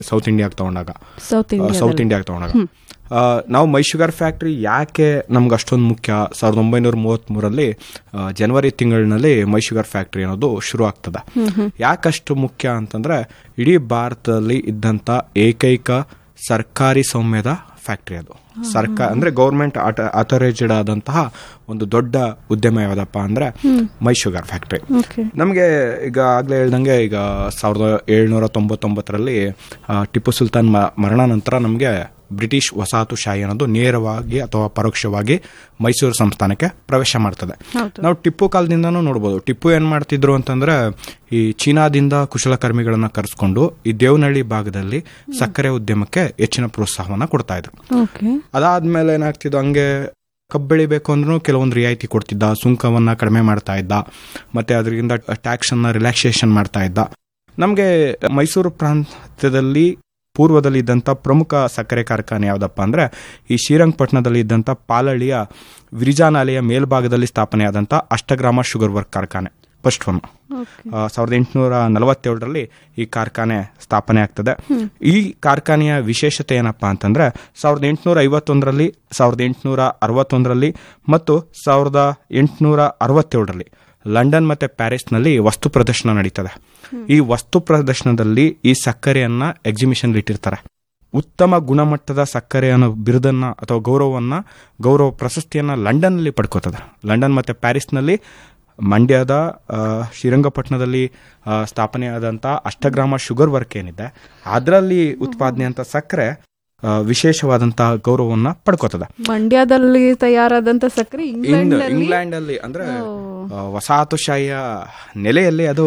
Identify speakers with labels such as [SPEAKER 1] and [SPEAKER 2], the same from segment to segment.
[SPEAKER 1] south ಇಂಡಿಯಾಗೆ ತಗೊಂಡಾಗ
[SPEAKER 2] south India
[SPEAKER 1] south ಇಂಡಿಯಾಗೆ ತಗೊಂಡಾಗ ಆ, ನಾವು ಮೈ ಶುಗರ್ ಫ್ಯಾಕ್ಟ್ರಿ ಯಾಕೆ ನಮ್ಗೆ ಅಷ್ಟೊಂದು ಮುಖ್ಯ ಸಾವಿರದ ಒಂಬೈನೂರ ಮೂವತ್ತ್ಮೂರಲ್ಲಿ ಆ, ಜನವರಿ ತಿಂಗಳಿನಲ್ಲಿ ಮೈ ಶುಗರ್ ಫ್ಯಾಕ್ಟ್ರಿ ಅನ್ನೋದು ಶುರು ಆಗ್ತದೆ ಯಾಕಷ್ಟು ಮುಖ್ಯ ಅಂತಂದ್ರೆ ಇಡೀ ಭಾರತದಲ್ಲಿ ಇದ್ದಂಥ ಏಕೈಕ ಸರ್ಕಾರಿ ಸೌಮ್ಯದ ಫ್ಯಾಕ್ಟ್ರಿ ಅದು ಸರ್ಕಾರ ಅಂದ್ರೆ ಗೌರ್ಮೆಂಟ್ ಅಥರೈಸ್ಡ್ ಆದಂತಹ ಒಂದು ದೊಡ್ಡ ಉದ್ಯಮ ಯಾವುದಪ್ಪ ಅಂದ್ರೆ ಮೈ ಶುಗರ್ ಫ್ಯಾಕ್ಟ್ರಿ
[SPEAKER 2] ಓಕೆ
[SPEAKER 1] ನಮಗೆ ಈಗ ಆಗ್ಲೇ ಹೇಳ್ದಂಗೆ ಈಗ ಸಾವಿರದ ಏಳ್ನೂರ ತೊಂಬತ್ತೊಂಬತ್ತರಲ್ಲಿ ಆ, ಟಿಪ್ಪು ಸುಲ್ತಾನ್ ಮ- ಮರಣ ನಂತರ ನಮಗೆ ಬ್ರಿಟಿಷ್ ವಸಾಹತುಶಾಹಿ ಅನ್ನೋದು ನೇರವಾಗಿ ಅಥವಾ ಪರೋಕ್ಷವಾಗಿ ಮೈಸೂರು ಸಂಸ್ಥಾನಕ್ಕೆ ಪ್ರವೇಶ ಮಾಡ್ತದೆ ನಾವು ಟಿಪ್ಪು ಕಾಲದಿಂದನೂ ನೋಡ್ಬೋದು ಟಿಪ್ಪು ಏನ್ ಮಾಡ್ತಿದ್ರು ಅಂತಂದ್ರೆ ಈ ಚೀನಾದಿಂದ ಕುಶಲಕರ್ಮಿಗಳನ್ನ ಕರೆಸ್ಕೊಂಡು ಈ ದೇವನಹಳ್ಳಿ ಭಾಗದಲ್ಲಿ ಸಕ್ಕರೆ ಉದ್ಯಮಕ್ಕೆ ಹೆಚ್ಚಿನ ಪ್ರೋತ್ಸಾಹವನ್ನ ಕೊಡ್ತಾ ಇದ್ರು
[SPEAKER 2] ಓಕೆ
[SPEAKER 1] ಅದಾದ್ಮೇಲೆ ಏನಾಗ್ತಿದ್ದು ಹಂಗೆ ಕಬ್ಬು ಬೆಳಿಬೇಕು ಅಂದ್ರೂ ಕೆಲವೊಂದು ರಿಯಾಯಿತಿ ಕೊಡ್ತಿದ್ದ ಸುಂಕವನ್ನ ಕಡಿಮೆ ಮಾಡ್ತಾ ಇದ್ದ ಮತ್ತೆ ಅದರಿಂದ ಟ್ಯಾಕ್ಸ್ ಅನ್ನ ರಿಲ್ಯಾಕ್ಸೇಷನ್ ಮಾಡ್ತಾ ಇದ್ದ ನಮಗೆ ಮೈಸೂರು ಪ್ರಾಂತ್ಯದಲ್ಲಿ ಪೂರ್ವದಲ್ಲಿ ಇದ್ದಂಥ ಪ್ರಮುಖ ಸಕ್ಕರೆ ಕಾರ್ಖಾನೆ ಯಾವುದಪ್ಪ ಅಂದ್ರೆ ಈ ಶ್ರೀರಂಗಪಟ್ಟಣದಲ್ಲಿ ಇದ್ದಂಥ ಪಾಲಳಿಯ ವಿರಿಜಾನಾಲೆಯ ಮೇಲ್ಭಾಗದಲ್ಲಿ ಸ್ಥಾಪನೆಯಾದಂಥ ಅಷ್ಟಗ್ರಾಮ ಶುಗರ್ ವರ್ಕ್ ಕಾರ್ಖಾನೆ ಫಸ್ಟ್ ಒನ್
[SPEAKER 2] ಓಕೆ
[SPEAKER 1] ಆ, ಸಾವಿರದ ಎಂಟುನೂರ ನಲವತ್ತೇಳರಲ್ಲಿ ಈ ಕಾರ್ಖಾನೆ ಸ್ಥಾಪನೆ ಆಗ್ತದೆ ಈ ಕಾರ್ಖಾನೆಯ ವಿಶೇಷತೆ ಏನಪ್ಪಾ ಅಂತಂದ್ರೆ ಸಾವಿರದ ಎಂಟುನೂರ ಐವತ್ತೊಂದರಲ್ಲಿ ಸಾವಿರದ ಎಂಟುನೂರ ಅರವತ್ತೊಂದರಲ್ಲಿ ಮತ್ತು ಸಾವಿರದ ಎಂಟುನೂರ ಅರವತ್ತೇಳರಲ್ಲಿ ಲಂಡನ್ ಮತ್ತೆ ಪ್ಯಾರಿಸ್ನಲ್ಲಿ ವಸ್ತು ಪ್ರದರ್ಶನ ನಡೀತದೆ ಈ ವಸ್ತು ಪ್ರದರ್ಶನದಲ್ಲಿ ಈ ಸಕ್ಕರೆಯನ್ನ ಎಕ್ಸಿಬಿಷನ್ ಇಟ್ಟಿರ್ತಾರೆ ಉತ್ತಮ ಗುಣಮಟ್ಟದ ಸಕ್ಕರೆ ಅನ್ನೋ ಬಿರುದನ್ನ ಅಥವಾ ಗೌರವವನ್ನ ಗೌರವ ಪ್ರಶಸ್ತಿಯನ್ನ ಲಂಡನ್ನಲ್ಲಿ ಪಡ್ಕೋತದೆ ಲಂಡನ್ ಮತ್ತೆ ಪ್ಯಾರಿಸ್ನಲ್ಲಿ ಮಂಡ್ಯದ ಆ, ಶ್ರೀರಂಗಪಟ್ಟಣದಲ್ಲಿ ಆ, ಸ್ಥಾಪನೆಯಾದಂಥ ಅಷ್ಟಗ್ರಾಮ ಶುಗರ್ ವರ್ಕ್ ಏನಿದೆ ಅದರಲ್ಲಿ ಉತ್ಪಾದನೆ ಅಂತ ಸಕ್ಕರೆ ಆ, ವಿಶೇಷವಾದಂತಹ ಗೌರವವನ್ನ ಪಡ್ಕೋತದೆ
[SPEAKER 2] ಮಂಡ್ಯದಲ್ಲಿ ತಯಾರಾದಂತ ಸಕ್ಕರೆ ಇಂಗ್ಲೆಂಡ್
[SPEAKER 1] ಇಂಗ್ಲೆಂಡ್ ಅಲ್ಲಿ ಅಂದ್ರೆ ಆ, ವಸಾಹತುಶಾಹಿಯ ನೆಲೆಯಲ್ಲಿ ಅದು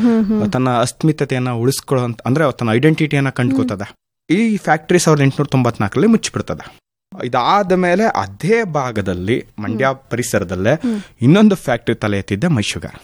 [SPEAKER 1] ತನ್ನ ಅಸ್ಮಿತತೆಯನ್ನ ಉಳಿಸ್ಕೊಳ್ಳುವಂತ ಅಂದ್ರೆ ತನ್ನ ಐಡೆಂಟಿಟಿಯನ್ನ ಕಂಡುಕೋತದೆ ಈ ಫ್ಯಾಕ್ಟರಿ ಸಾವಿರದ ಎಂಟುನೂರ ತೊಂಬತ್ನಾಲ್ಕರಲ್ಲಿ ಮುಚ್ಚಿಬಿಡ್ತದೆ ಇದಾದ ಮೇಲೆ ಅದೇ ಭಾಗದಲ್ಲಿ ಮಂಡ್ಯ ಪರಿಸರದಲ್ಲೇ ಇನ್ನೊಂದು ಫ್ಯಾಕ್ಟರಿ ತಲೆ ಎತ್ತಿದ್ದೆ ಮೈಶುಗರ್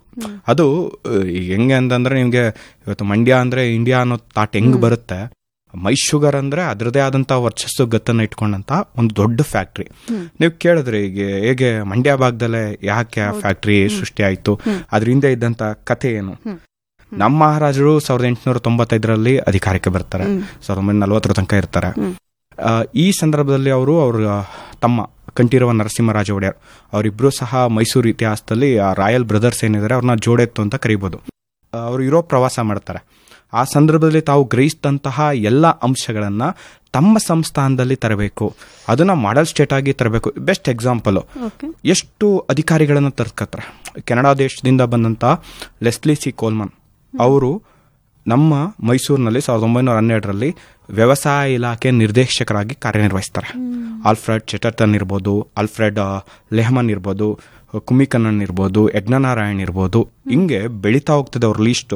[SPEAKER 1] ಅದು ಅಹ್, ಈಗ ಹೆಂಗೆ ಅಂತಂದ್ರೆ ನಿಮ್ಗೆ ಇವತ್ತು ಮಂಡ್ಯ ಅಂದ್ರೆ ಇಂಡಿಯಾ ಅನ್ನೋ ತಾಟ್ ಹೆಂಗ್ ಬರುತ್ತೆ ಮೈಶುಗರ್ ಅಂದ್ರೆ ಅದರದೇ ಆದಂತ ವರ್ಚಸ್ಸು ಗತ್ತನ್ನ ಇಟ್ಕೊಂಡಂತ ಒಂದು ದೊಡ್ಡ ಫ್ಯಾಕ್ಟ್ರಿ ನೀವು ಕೇಳಿದ್ರಿ ಈಗ ಹೇಗೆ ಮಂಡ್ಯ ಭಾಗದಲ್ಲೇ ಯಾಕೆ ಆ ಫ್ಯಾಕ್ಟ್ರಿ ಸೃಷ್ಟಿ ಆಯ್ತು ಅದ್ರ ಹಿಂದೆ ಇದ್ದಂತ ಕಥೆ ಏನು ನಮ್ಮ ಮಹಾರಾಜರು ಸಾವಿರದ ಎಂಟುನೂರ ತೊಂಬತ್ತೈದರಲ್ಲಿ ಅಧಿಕಾರಕ್ಕೆ ಬರ್ತಾರೆ ಸಾವಿರದ ಒಂಬೈನೂರ ನಲವತ್ತರ ತನಕ ಇರ್ತಾರೆ ಆ, ಈ ಸಂದರ್ಭದಲ್ಲಿ ಅವರು ಅವ್ರ ತಮ್ಮ ಕಂಠೀರವ ನರಸಿಂಹರಾಜ ಒಡೆಯರ್ ಅವರಿಬ್ರು ಸಹ ಮೈಸೂರು ಇತಿಹಾಸದಲ್ಲಿ ಆ ರಾಯಲ್ ಬ್ರದರ್ಸ್ ಏನಿದ್ದಾರೆ ಅವ್ರನ್ನ ಜೋಡೆತ್ತು ಅಂತ ಕರಿಬೋದು ಅವರು ಯುರೋಪ್ ಪ್ರವಾಸ ಮಾಡ್ತಾರೆ ಆ ಸಂದರ್ಭದಲ್ಲಿ ತಾವು ಗ್ರಹಿಸಿದಂತಹ ಎಲ್ಲ ಅಂಶಗಳನ್ನ ತಮ್ಮ ಸಂಸ್ಥಾನದಲ್ಲಿ ತರಬೇಕು ಅದನ್ನ ಮಾಡೆಲ್ ಸ್ಟೇಟ್ ಆಗಿ ತರಬೇಕು ಬೆಸ್ಟ್ ಎಕ್ಸಾಂಪಲ್
[SPEAKER 2] ಓಕೆ
[SPEAKER 1] ಎಷ್ಟು ಅಧಿಕಾರಿಗಳನ್ನ ತರ್ಕತ್ತಾರೆ ಕೆನಡಾ ದೇಶದಿಂದ ಬಂದಂತ ಲೆಸ್ಲಿ ಸಿ ಕೋಲ್ಮನ್ ಅವರು ನಮ್ಮ ಮೈಸೂರಿನಲ್ಲಿ ಸಾವಿರದ ಒಂಬೈನೂರ ಹನ್ನೆರಡರಲ್ಲಿ ವ್ಯವಸಾಯ ಇಲಾಖೆ ನಿರ್ದೇಶಕರಾಗಿ ಕಾರ್ಯನಿರ್ವಹಿಸ್ತಾರೆ ಆಲ್ಫ್ರೆಡ್ ಚೆಟರ್ಟನ್ ಇರ್ಬೋದು ಆಲ್ಫ್ರೆಡ್ ಆ, ಲೆಹಮನ್ ಇರ್ಬೋದು ಕುಮಿಕಣ್ಣನ್ ಇರ್ಬೋದು ಯಜ್ಞನಾರಾಯಣ್ ಇರ್ಬೋದು ಹಿಂಗೆ ಬೆಳೀತಾ ಹೋಗ್ತದೆ ಅವ್ರ ಲೀಸ್ಟ್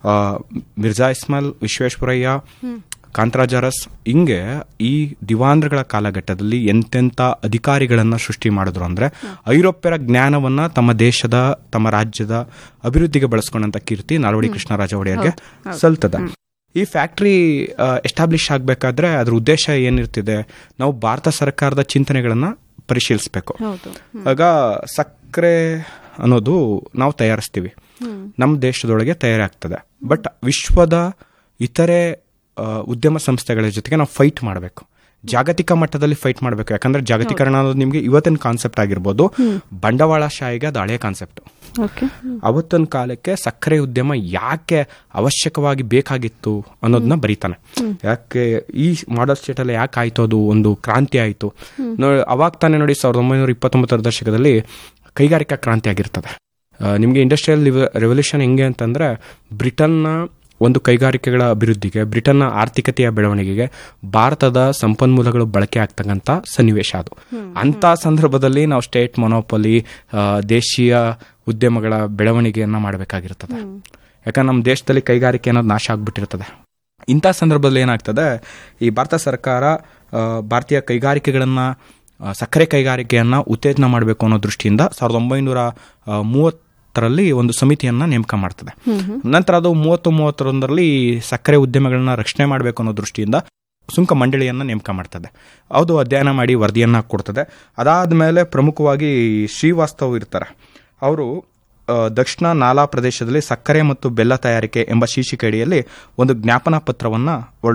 [SPEAKER 1] ಮಿರ್ಜಾ ಇಸ್ಮಾಲ್ ವಿಶ್ವೇಶ್ವರಯ್ಯ ಕಾಂತರಾಜಾರಸ್ ಹಿಂಗೆ ಈ ದಿವಾಂದ್ರಗಳ ಕಾಲಘಟ್ಟದಲ್ಲಿ ಎಂತೆಂಥ ಅಧಿಕಾರಿಗಳನ್ನ ಸೃಷ್ಟಿ ಮಾಡಿದ್ರು ಅಂದ್ರೆ ಐರೋಪ್ಯರ ಜ್ಞಾನವನ್ನ ತಮ್ಮ ದೇಶದ ತಮ್ಮ ರಾಜ್ಯದ ಅಭಿವೃದ್ಧಿಗೆ ಬಳಸ್ಕೊಂಡಂತ ಕೀರ್ತಿ ನಾಲ್ವಡಿ ಕೃಷ್ಣರಾಜ ಒಡೆಯರ್ಗೆ ಸಲ್ತದ ಈ ಫ್ಯಾಕ್ಟ್ರಿ ಎಸ್ಟಾಬ್ಲಿಷ್ ಆಗಬೇಕಾದ್ರೆ ಅದ್ರ ಉದ್ದೇಶ ಏನಿರ್ತಿದೆ ನಾವು ಭಾರತ ಸರ್ಕಾರದ ಚಿಂತನೆಗಳನ್ನ ಪರಿಶೀಲಿಸಬೇಕು
[SPEAKER 2] ಹೌದು
[SPEAKER 1] ಆಗ ಸಕ್ಕರೆ ಅನ್ನೋದು ನಾವು ತಯಾರಿಸ್ತೀವಿ ನಮ್ಮ ದೇಶದೊಳಗೆ ತಯಾರಾಗ್ತದೆ ಬಟ್ ವಿಶ್ವದ ಇತರೆ ಆ, ಉದ್ಯಮ ಸಂಸ್ಥೆಗಳ ಜೊತೆಗೆ ನಾವು ಫೈಟ್ ಮಾಡಬೇಕು ಜಾಗತಿಕ ಮಟ್ಟದಲ್ಲಿ ಫೈಟ್ ಮಾಡಬೇಕು ಯಾಕಂದ್ರೆ ಜಾಗತೀಕರಣ ಅನ್ನೋದು ನಿಮಗೆ ಇವತ್ತಿನ ಕಾನ್ಸೆಪ್ಟ್ ಆಗಿರ್ಬೋದು ಬಂಡವಾಳಶಾಹಿಗೆ ಅದು ಹಳೆಯ ಕಾನ್ಸೆಪ್ಟ್
[SPEAKER 2] ಓಕೆ
[SPEAKER 1] ಅವತ್ತಿನ ಕಾಲಕ್ಕೆ ಸಕ್ಕರೆ ಉದ್ಯಮ ಯಾಕೆ ಅವಶ್ಯಕವಾಗಿ ಬೇಕಾಗಿತ್ತು ಅನ್ನೋದನ್ನ ಬರೀತಾನೆ ಯಾಕೆ ಈ ಮಾಡಲ್ ಸ್ಟೇಟ್ ಅಲ್ಲಿ ಯಾಕೆ ಆಯ್ತು ಅದು ಒಂದು ಕ್ರಾಂತಿ ಆಯ್ತು ನೋಡಿ ಅವಾಗ ತಾನೇ ನೋಡಿ ಸಾವಿರದ ಒಂಬೈನೂರ ಇಪ್ಪತ್ತೊಂಬತ್ತರ ದಶಕದಲ್ಲಿ ಕೈಗಾರಿಕಾ ಕ್ರಾಂತಿ ಆಗಿರ್ತದೆ ಆ, ನಿಮ್ಗೆ ಇಂಡಸ್ಟ್ರಿಯಲ್ ರೆವಲ್ಯೂಷನ್ ಹೆಂಗೆ ಅಂತಂದ್ರೆ ಬ್ರಿಟನ್ನ ಒಂದು ಕೈಗಾರಿಕೆಗಳ ಅಭಿವೃದ್ಧಿಗೆ ಬ್ರಿಟನ್ನ ಆರ್ಥಿಕತೆಯ ಬೆಳವಣಿಗೆಗೆ ಭಾರತದ ಸಂಪನ್ಮೂಲಗಳು ಬಳಕೆ ಆಗ್ತಕ್ಕಂಥ ಸನ್ನಿವೇಶ ಅದು ಅಂತ ಸಂದರ್ಭದಲ್ಲಿ ನಾವು ಸ್ಟೇಟ್ ಮೊನೋಪಲಿ ದೇಶೀಯ ಉದ್ಯಮಗಳ ಬೆಳವಣಿಗೆಯನ್ನ ಮಾಡಬೇಕಾಗಿರ್ತದೆ ಯಾಕಂದ್ರೆ ನಮ್ಮ ದೇಶದಲ್ಲಿ ಕೈಗಾರಿಕೆ ಅನ್ನೋದು ನಾಶ ಆಗ್ಬಿಟ್ಟಿರ್ತದೆ ಇಂಥ ಸಂದರ್ಭದಲ್ಲಿ ಏನಾಗ್ತದೆ ಈ ಭಾರತ ಸರ್ಕಾರ ಆ, ಭಾರತೀಯ ಕೈಗಾರಿಕೆಗಳನ್ನ ಆ, ಸಕ್ಕರೆ ಕೈಗಾರಿಕೆಯನ್ನ ಉತ್ತೇಜನ ಮಾಡಬೇಕು ಅನ್ನೋ ದೃಷ್ಟಿಯಿಂದ ಸಾವಿರದ ಒಂಬೈನೂರ ಆ, ಮೂವತ್ತರಲ್ಲಿ ಒಂದು ಸಮಿತಿಯನ್ನ ನೇಮಕ ಮಾಡ್ತದೆ ನಂತರ ಅದು ಮೂವತ್ತು ಮೂವತ್ತೊಂದರಲ್ಲಿ ಸಕ್ಕರೆ ಉದ್ಯಮಗಳನ್ನ ರಕ್ಷಣೆ ಮಾಡಬೇಕು ಅನ್ನೋ ದೃಷ್ಟಿಯಿಂದ ಸುಂಕ ಮಂಡಳಿಯನ್ನ ನೇಮಕ ಮಾಡ್ತದೆ ಅದು ಅಧ್ಯಯನ ಮಾಡಿ ವರದಿಯನ್ನ ಕೊಡ್ತದೆ ಅದಾದ ಮೇಲೆ ಪ್ರಮುಖವಾಗಿ ಶ್ರೀವಾಸ್ತವ್ ಇರ್ತಾರೆ ಅವರು ಆ, ದಕ್ಷಿಣ ನಾಲಾ ಪ್ರದೇಶದಲ್ಲಿ ಸಕ್ಕರೆ ಮತ್ತು ಬೆಲ್ಲ ತಯಾರಿಕೆ ಎಂಬ ಶೀರ್ಷಿಕೆ ಅಡಿಯಲ್ಲಿ ಒಂದು ಜ್ಞಾಪನಾ ಪತ್ರವನ್ನ